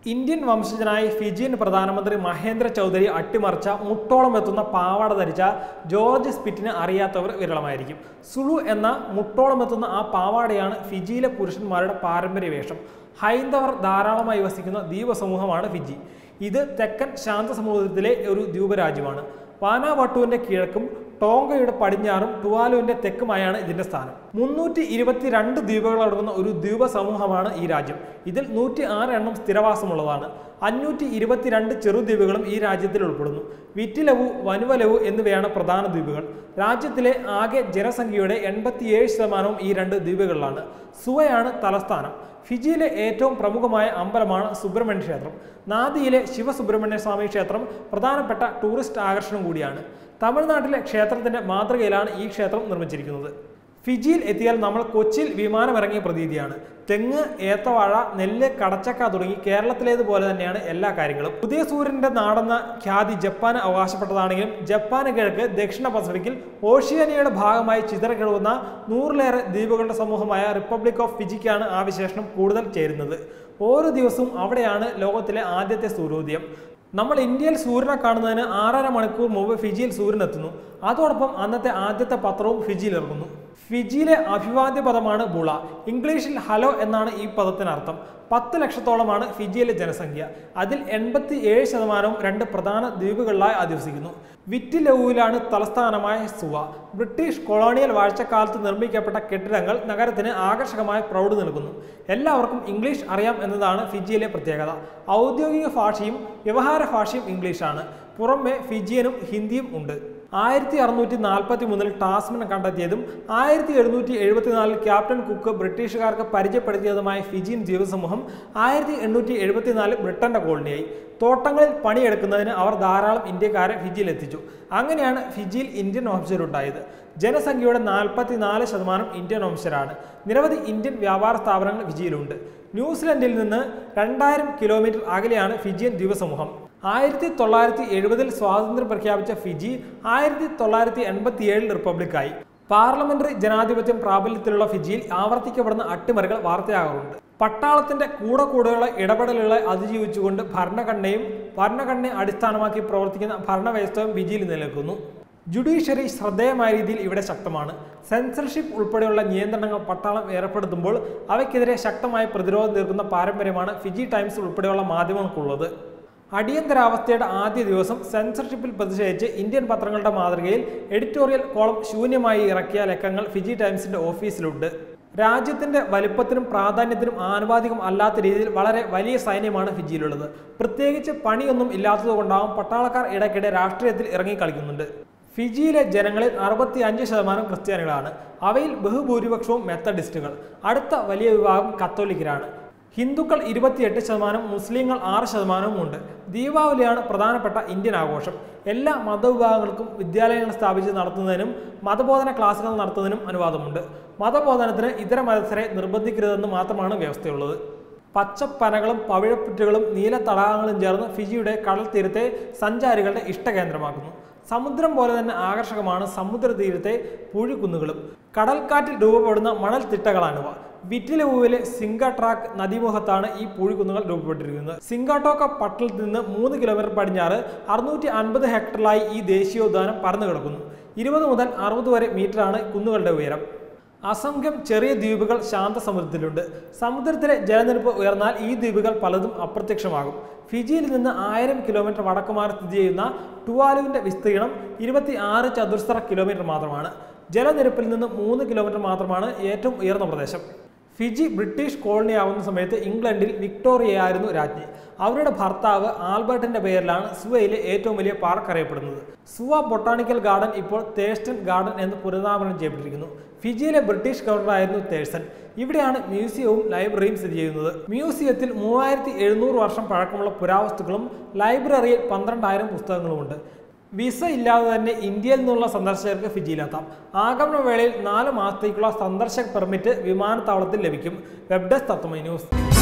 Indian വംശജനായ Fijian പ്രധാനമന്ത്രി മഹേന്ദ്ര ചൗധരി അട്ടിമറിച്ച മുട്ടോളം എത്തുന്ന പാവാട ധരിച്ച ജോർജ് സ്പിറ്റിനെ അറിയാത്തവർ വിരളമായിരിക്കും സുളു എന്ന മുട്ടോളം എത്തുന്ന ആ പാവാടയാണ് ഫിജിയിലെ പുരുഷന്മാരുടെ പാരമ്പര്യ വേഷം ഹൈന്ദവർ ധാരാളമായി വസിക്കുന്ന ദ്വീപ സമൂഹമാണ് ഫിജി ഇത് തെക്കൻ ശാന്ത സമുദ്രത്തിലെ ഒരു ദ്വീപരാജ്യമാണ് വാനാവട്ടുവിന്റെ കിഴക്കും ടോങ്കയുടെ പടിഞ്ഞാറും ടുവാലുവിന്റെ തെക്കുമായാണ് ഇതിന്റെ സ്ഥാനം മുന്നൂറ്റി ഇരുപത്തിരണ്ട് ദ്വീപുകളടങ്ങുന്ന ഒരു ദ്വീപ സമൂഹമാണ് ഈ രാജ്യം ഇതിൽ നൂറ്റി ആറ് എണ്ണം സ്ഥിരവാസമുള്ളതാണ് അഞ്ഞൂറ്റി ഇരുപത്തിരണ്ട് ചെറുദ്വീപുകളും ഈ രാജ്യത്തിൽ ഉൾപ്പെടുന്നു വിറ്റിലവു വനുവലവു എന്നിവയാണ് പ്രധാന ദ്വീപുകൾ രാജ്യത്തിലെ ആകെ ജനസംഖ്യയുടെ എൺപത്തിയേഴ് ശതമാനവും ഈ രണ്ട് ദ്വീപുകളിലാണ് സുവയാണ് തലസ്ഥാനം ഫിജിയിലെ ഏറ്റവും പ്രമുഖമായ അമ്പലമാണ് സുബ്രഹ്മണ്യ ക്ഷേത്രം നാദിയിലെ ശിവസുബ്രഹ്മണ്യ സ്വാമി ക്ഷേത്രം പ്രധാനപ്പെട്ട ടൂറിസ്റ്റ് ആകർഷണം കൂടിയാണ് തമിഴ്നാട്ടിലെ ക്ഷേത്രത്തിന്റെ മാതൃകയിലാണ് ഈ ക്ഷേത്രം നിർമ്മിച്ചിരിക്കുന്നത് ഫിജിയിൽ എത്തിയാൽ നമ്മൾ കൊച്ചിയിൽ വിമാനമിറങ്ങിയ പ്രതീതിയാണ് തെങ്ങ് ഏത്തവാഴ നെല്ല് കടച്ചക്ക തുടങ്ങി കേരളത്തിലേതുപോലെ തന്നെയാണ് എല്ലാ കാര്യങ്ങളും പുതിയ സൂര്യന്റെ നാടെന്ന ഖ്യാതി ജപ്പാന് അവകാശപ്പെട്ടതാണെങ്കിലും ജപ്പാന് കിഴക്ക് ദക്ഷിണ പസഫിക്കിൽ ഓഷ്യാനിയയുടെ ഭാഗമായി ചിതറിക്കിടക്കുന്ന നൂറിലേറെ ദ്വീപുകളുടെ സമൂഹമായ റിപ്പബ്ലിക് ഓഫ് ഫിജിക്കാണ് ആ വിശേഷണം കൂടുതൽ ചേരുന്നത് ഓരോ ദിവസവും അവിടെയാണ് ലോകത്തിലെ ആദ്യത്തെ സൂര്യോദയം നമ്മൾ ഇന്ത്യയിൽ സൂര്യനെ കാണുന്നതിന് ആറര മണിക്കൂർ മുമ്പ് ഫിജിയിൽ സൂര്യൻ എത്തുന്നു അതോടൊപ്പം അന്നത്തെ ആദ്യത്തെ പത്രവും ഫിജിയിൽ ഇറങ്ങുന്നു ഫിജിയിലെ അഭിവാദ്യ പദമാണ് ബുള ഇംഗ്ലീഷിൽ ഹലോ എന്നാണ് ഈ പദത്തിനർത്ഥം പത്ത് ലക്ഷത്തോളമാണ് ഫിജിയിലെ ജനസംഖ്യ അതിൽ എൺപത്തി ഏഴ് ശതമാനവും രണ്ട് പ്രധാന ദ്വീപുകളിലായി അധിവസിക്കുന്നു വിറ്റിലവുവിലാണ് തലസ്ഥാനമായ സുവ ബ്രിട്ടീഷ് കൊളോണിയൽ വാഴ്ചക്കാലത്ത് നിർമ്മിക്കപ്പെട്ട കെട്ടിടങ്ങൾ നഗരത്തിന് ആകർഷകമായ പ്രൗഢി നൽകുന്നു എല്ലാവർക്കും ഇംഗ്ലീഷ് അറിയാം എന്നതാണ് ഫിജിയിലെ പ്രത്യേകത ഔദ്യോഗിക ഭാഷയും വ്യവഹാര ഭാഷയും ഇംഗ്ലീഷാണ് പുറമെ ഫിജിയനും ഹിന്ദിയും ഉണ്ട് ആയിരത്തി അറുന്നൂറ്റി നാൽപ്പത്തി മൂന്നിൽ ടാസ്മൻ കണ്ടെത്തിയതും ആയിരത്തി എഴുന്നൂറ്റി എഴുപത്തിനാലിൽ ക്യാപ്റ്റൻ കുക്ക് ബ്രിട്ടീഷുകാർക്ക് പരിചയപ്പെടുത്തിയതുമായ ഫിജിയൻ ജീവസമൂഹം ആയിരത്തി എണ്ണൂറ്റി എഴുപത്തിനാലിൽ ബ്രിട്ടന്റെ കോളനിയായി തോട്ടങ്ങളിൽ പണിയെടുക്കുന്നതിന് അവർ ധാരാളം ഇന്ത്യക്കാരെ ഫിജിയിൽ എത്തിച്ചു അങ്ങനെയാണ് ഫിജിയിൽ ഇന്ത്യൻ വംശജരുണ്ടായത് ജനസംഖ്യയുടെ നാൽപ്പത്തിനാല് ശതമാനം ഇന്ത്യൻ വംശജരാണ് നിരവധി ഇന്ത്യൻ വ്യാപാര സ്ഥാപനങ്ങൾ ഫിജിയിലുണ്ട് ന്യൂസിലൻഡിൽ നിന്ന് രണ്ടായിരം കിലോമീറ്റർ അകലെയാണ് ഫിജിയൻ ദ്വീപസമൂഹം ആയിരത്തി തൊള്ളായിരത്തി എഴുപതിൽ സ്വാതന്ത്ര്യം പ്രഖ്യാപിച്ച ഫിജി ആയിരത്തി തൊള്ളായിരത്തി എൺപത്തി ഏഴിൽ റിപ്പബ്ലിക്കായി പാർലമെന്ററി ജനാധിപത്യം പ്രാബല്യത്തിലുള്ള ഫിജിയിൽ ആവർത്തിക്കപ്പെടുന്ന അട്ടിമറികൾ വാർത്തയാകാറുണ്ട് പട്ടാളത്തിന്റെ കൂടെ കൂടെയുള്ള ഇടപെടലുകളെ അതിജീവിച്ചുകൊണ്ട് ഭരണഘടനയും ഭരണഘടനയെ അടിസ്ഥാനമാക്കി പ്രവർത്തിക്കുന്ന ഭരണവ്യവസ്ഥയും ഫിജിയിൽ നിലനിൽക്കുന്നു ജുഡീഷ്യറി ശ്രദ്ധേയമായ രീതിയിൽ ഇവിടെ ശക്തമാണ് സെൻസർഷിപ്പ് ഉൾപ്പെടെയുള്ള നിയന്ത്രണങ്ങൾ പട്ടാളം ഏർപ്പെടുത്തുമ്പോൾ അവയ്ക്കെതിരെ ശക്തമായ പ്രതിരോധം തീർക്കുന്ന പാരമ്പര്യമാണ് ഫിജി ടൈംസ് ഉൾപ്പെടെയുള്ള മാധ്യമങ്ങൾക്കുള്ളത് അടിയന്തരാവസ്ഥയുടെ ആദ്യ ദിവസം സെൻസർഷിപ്പിൽ പ്രതിഷേധിച്ച് ഇന്ത്യൻ പത്രങ്ങളുടെ മാതൃകയിൽ എഡിറ്റോറിയൽ കോളം ശൂന്യമായി ഇറക്കിയ ലക്കങ്ങൾ ഫിജി ടൈംസിന്റെ ഓഫീസിലുണ്ട് രാജ്യത്തിന്റെ വലിപ്പത്തിനും പ്രാധാന്യത്തിനും ആനുപാതികം അല്ലാത്ത രീതിയിൽ വളരെ വലിയ സൈന്യമാണ് ഫിജിയിലുള്ളത് പ്രത്യേകിച്ച് പണിയൊന്നും ഇല്ലാത്തതുകൊണ്ടാവും പട്ടാളക്കാർ ഇടയ്ക്കിടെ രാഷ്ട്രീയത്തിൽ ഇറങ്ങിക്കളിക്കുന്നുണ്ട് ഫിജിയിലെ ജനങ്ങളിൽ അറുപത്തി അഞ്ച് ശതമാനം ക്രിസ്ത്യാനികളാണ് അവയിൽ ബഹുഭൂരിപക്ഷവും മെത്തഡിസ്റ്റുകൾ അടുത്ത വലിയ വിഭാഗം കത്തോലിക്കരാണ് ഹിന്ദുക്കൾ ഇരുപത്തിയെട്ട് ശതമാനം മുസ്ലിങ്ങൾ ആറ് ശതമാനവും ഉണ്ട് ദീപാവലിയാണ് പ്രധാനപ്പെട്ട ഇന്ത്യൻ ആഘോഷം എല്ലാ മതവിഭാഗങ്ങൾക്കും വിദ്യാലയങ്ങൾ സ്ഥാപിച്ച് നടത്തുന്നതിനും മതബോധന ക്ലാസുകൾ നടത്തുന്നതിനും അനുവാദമുണ്ട് മതബോധനത്തിന് ഇതര മതസ്ഥരെ നിർബന്ധിക്കരുതെന്ന് മാത്രമാണ് വ്യവസ്ഥയുള്ളത് പച്ചപ്പനകളും പവിഴപ്പുറ്റുകളും നീല തടാകങ്ങളും ചേർന്ന് ഫിജിയുടെ കടൽ തീരത്തെ സഞ്ചാരികളുടെ ഇഷ്ടകേന്ദ്രമാക്കുന്നു സമുദ്രം പോലെ തന്നെ ആകർഷകമാണ് സമുദ്ര തീരത്തെ പുഴിക്കുന്നുകളും കടൽക്കാറ്റിൽ രൂപപ്പെടുന്ന മണൽ തിട്ടകളാണിവ വിറ്റിലവുവിലെ സിംഗട്രാക്ക് നദീമുഖത്താണ് ഈ പുഴിക്കുന്നുകൾ രൂപപ്പെട്ടിരിക്കുന്നത് സിംഗാട്ടോക്ക പട്ടണത്തിൽ നിന്ന് മൂന്ന് കിലോമീറ്റർ പടിഞ്ഞാറ് അറുന്നൂറ്റി അൻപത് ഹെക്ടറിലായി ഈ ദേശീയോദ്യാനം പരന്നു കിടക്കുന്നു ഇരുപത് മുതൽ അറുപത് വരെ മീറ്ററാണ് കുന്നുകളുടെ ഉയരം അസംഖ്യം ചെറിയ ദ്വീപുകൾ ശാന്തസമുദ്രത്തിലുണ്ട് സമുദ്രത്തിലെ ജലനിരപ്പ് ഉയർന്നാൽ ഈ ദ്വീപുകൾ പലതും അപ്രത്യക്ഷമാകും ഫിജിയിൽ നിന്ന് ആയിരം കിലോമീറ്റർ വടക്കുമാറി സ്ഥിതി ചെയ്യുന്ന ടുവാലുവിന്റെ വിസ്തീർണം ഇരുപത്തി ആറ് ചതുരശ്ര കിലോമീറ്റർ മാത്രമാണ് ജലനിരപ്പിൽ നിന്ന് മൂന്ന് കിലോമീറ്റർ മാത്രമാണ് ഏറ്റവും ഉയർന്ന പ്രദേശം ഫിജി ബ്രിട്ടീഷ് കോളനി ആവുന്ന സമയത്ത് ഇംഗ്ലണ്ടിൽ വിക്ടോറിയയായിരുന്നു രാജ്ഞി അവരുടെ ഭർത്താവ് ആൽബർട്ടിന്റെ പേരിലാണ് സുവയിലെ ഏറ്റവും വലിയ പാർക്ക് അറിയപ്പെടുന്നത് സുവ ബൊട്ടാണിക്കൽ ഗാർഡൻ ഇപ്പോൾ തേഴ്സ്റ്റൺ ഗാർഡൻ എന്ന് പുനരാമരണം ചെയ്യപ്പെട്ടിരിക്കുന്നു ഫിജിയിലെ ബ്രിട്ടീഷ് ഗവർണറായിരുന്നു തേഴ്സൺ ഇവിടെയാണ് മ്യൂസിയവും ലൈബ്രറിയും സ്ഥിതി ചെയ്യുന്നത് മ്യൂസിയത്തിൽ മൂവായിരത്തി എഴുന്നൂറ് വർഷം പഴക്കമുള്ള പുരാവസ്തുക്കളും ലൈബ്രറിയിൽ പന്ത്രണ്ടായിരം പുസ്തകങ്ങളുമുണ്ട് വിസ ഇല്ലാതെ തന്നെ ഇന്ത്യയിൽ നിന്നുള്ള സന്ദർശകർക്ക് ഫിജിയിലെത്താം ആഗമന വേളയിൽ നാല് മാസത്തേക്കുള്ള സന്ദർശക പെർമിറ്റ് വിമാനത്താവളത്തിൽ ലഭിക്കും വെബ് ഡെസ്ക് തത്വമൈ ന്യൂസ്